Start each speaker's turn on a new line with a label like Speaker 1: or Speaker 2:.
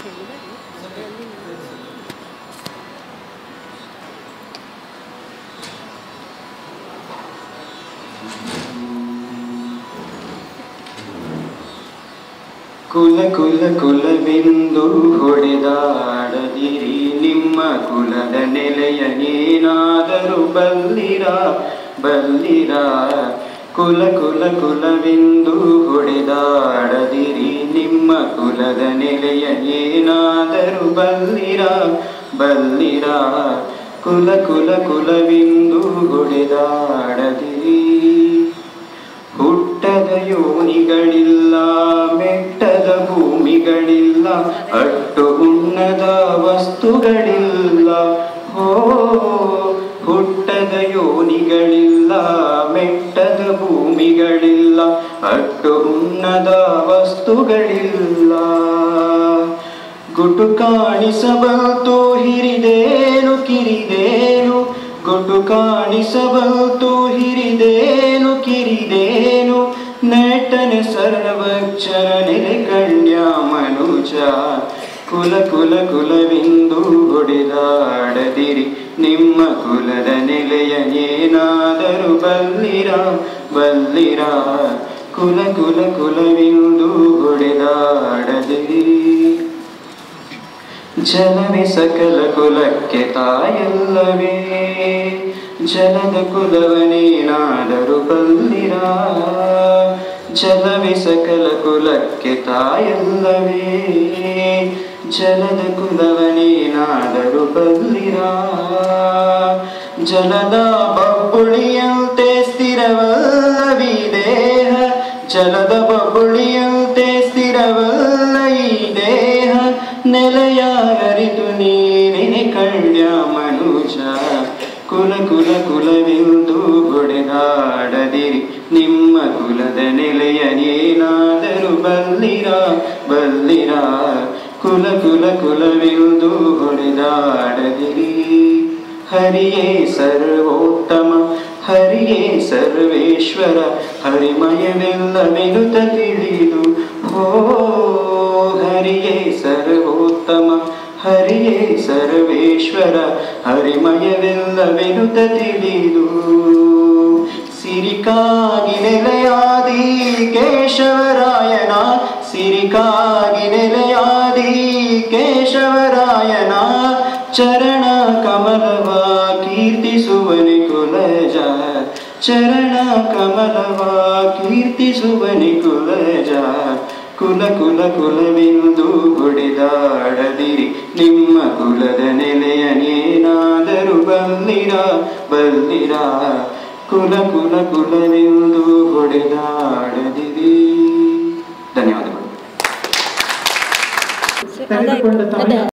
Speaker 1: ಕುಲ ಕುಲ ಕುಲವೆಂದು ಹೊಡೆದಾಡದಿರಿ ನಿಮ್ಮ ಕುಲದ ನೆಲೆಯ ಏನಾದರೂ ಬಲ್ಲಿರ ಬಲ್ಲಿರ ಕುಲ ಕುಲ ಕುಲವೆಂದು ಹೊಡೆದಾಡದಿರಿ ನಿಮ್ಮ ಕುಲದ ನೆಲೆಯ ಏನಾದರೂ ಬಲ್ಲಿರ ಬಲ್ಲಿರ ಕುಲ ಕುಲ ಕುಲವೆಂದು ಹೊಡೆದಾಡದಿರಿ ಹುಟ್ಟದ ಯೋನಿಗಳಿಲ್ಲ ಮೆಟ್ಟದ ಭೂಮಿಗಳಿಲ್ಲ ಅಟ್ಟು ಉನ್ನದ ವಸ್ತುಗಳಿಲ್ಲ ಹೋ ಹುಟ್ಟದ ಯೋನಿಗಳಿಲ್ಲ ಮೆಟ್ಟದ ಭೂಮಿಗಳಿಲ್ಲ ಅಟ್ಟು ಉನ್ನದ ವಸ್ತುಗಳಿಲ್ಲ ಗುಟು ಕಾಣಿಸಬಲ್ತು ಹಿರಿದೇನು ಕಿರಿದೇನು ಗುಟು ಕಾಣಿಸಬಲ್ತು ಹಿರಿದೇನು ಕಿರಿದೇನು ನೆಟ್ಟನೆ ಸರ್ವಕ್ಷರ ನೆಲೆ ಗಣ್ಯ ಮನುಜ ಕುಲ ಕುಲ ಕುಲವೆಂದು ಹೊಡೆದಾಡದಿರಿ ನಿಮ್ಮ ಕುಲದ ನೆಲೆಯ ಏನಾದರೂ ಬಲ್ಲಿರ ಬಲ್ಲಿರ ಕುಲ ಕುಲ ಕುಲವೆಂದು ಹೊಡೆದಾಡದಿರಿ ಜಲವೇ ಸಕಲ ಕುಲಕ್ಕೆ ತಾಯಲ್ಲವೇ ಜಲದ ಕುಲವನೇನಾದರೂ ಬಲ್ಲಿರ ಜಲವೇ ಸಕಲ ಕುಲಕ್ಕೆ ತಾಯಲ್ಲವೇ ಜಲದ ಕುಲವನೇನಾದರೂ ಬಲ್ಲಿರ ಜಲದ ಬಬ್ಬುಳಿಯಂತೆ ಸ್ಥಿರವಲ್ಲವೀ ದೇಹ ಜಲದ ಬಬ್ಬುಳಿಯಂತೆ ಸ್ಥಿರವಲ್ಲ ಈ ದೇಹ ನೆಲೆಯಾಗರಿತು ನೀನೆ ಕಳ್ಯ ಮನುಜ ಕುಲ ಕುಲ ಕುಲವೆಂದು ಹೊಡೆದಾಡದಿರಿ ನಿಮ್ಮ ಕುಲದ ನೆಲೆಯ ಏನಾದರೂ ಬಲ್ಲಿರ ಬಲ್ಲಿರ ಕುಲ ಕುಲ ಕುಲವೆಂದು ಹೊಡೆದಾಡದಿರಿ ಹರಿಯೇ ಸರ್ವೋತ್ತಮ ಹರಿಯೇ ಸರ್ವೇಶ್ವರ ಹರಿಮಯವೆಲ್ಲವೆನುತ ತಿಳಿದು ಹೋ ಹರಿಯೇ ಸರ್ವೋತ್ತಮ ಹರಿಯೇ ಸರ್ವೇಶ್ವರ ಹರಿಮಯವೆಲ್ಲವೆನುತ ತಿಳಿದು ಸಿರಿಕಾಗಿ ನೆಲೆಯಾದಿ ಕೇಶವರಾಯನ ಸಿರಿಕಾಗಿ ನೆಲೆಯಾದಿ ಕೇಶವರಾಯನ ಚರಣ ಕಮಲವ ಕೀರ್ತಿಸುವನಿ ಕುಲಜ ಚರಣ ಕಮಲವ ಕೀರ್ತಿಸುವನಿ ಕುಲಜ ಕುಲ ಕುಲ ಕುಲವೆಂದು ಹೊಡೆದಾಡದಿರಿ ನಿಮ್ಮ ಕುಲದ ನೆಲೆಯನೇನಾದರೂ ಬಲ್ಲಿರ ಬಲ್ಲಿರ ಕುಲ ಕುಲ ಕುಲವೆಂದು ಹೊಡೆದಾಡದಿರಿ ಧನ್ಯವಾದಗಳು
Speaker 2: ತೆಗೆದುಕೊಂಡ ತಾಯಿ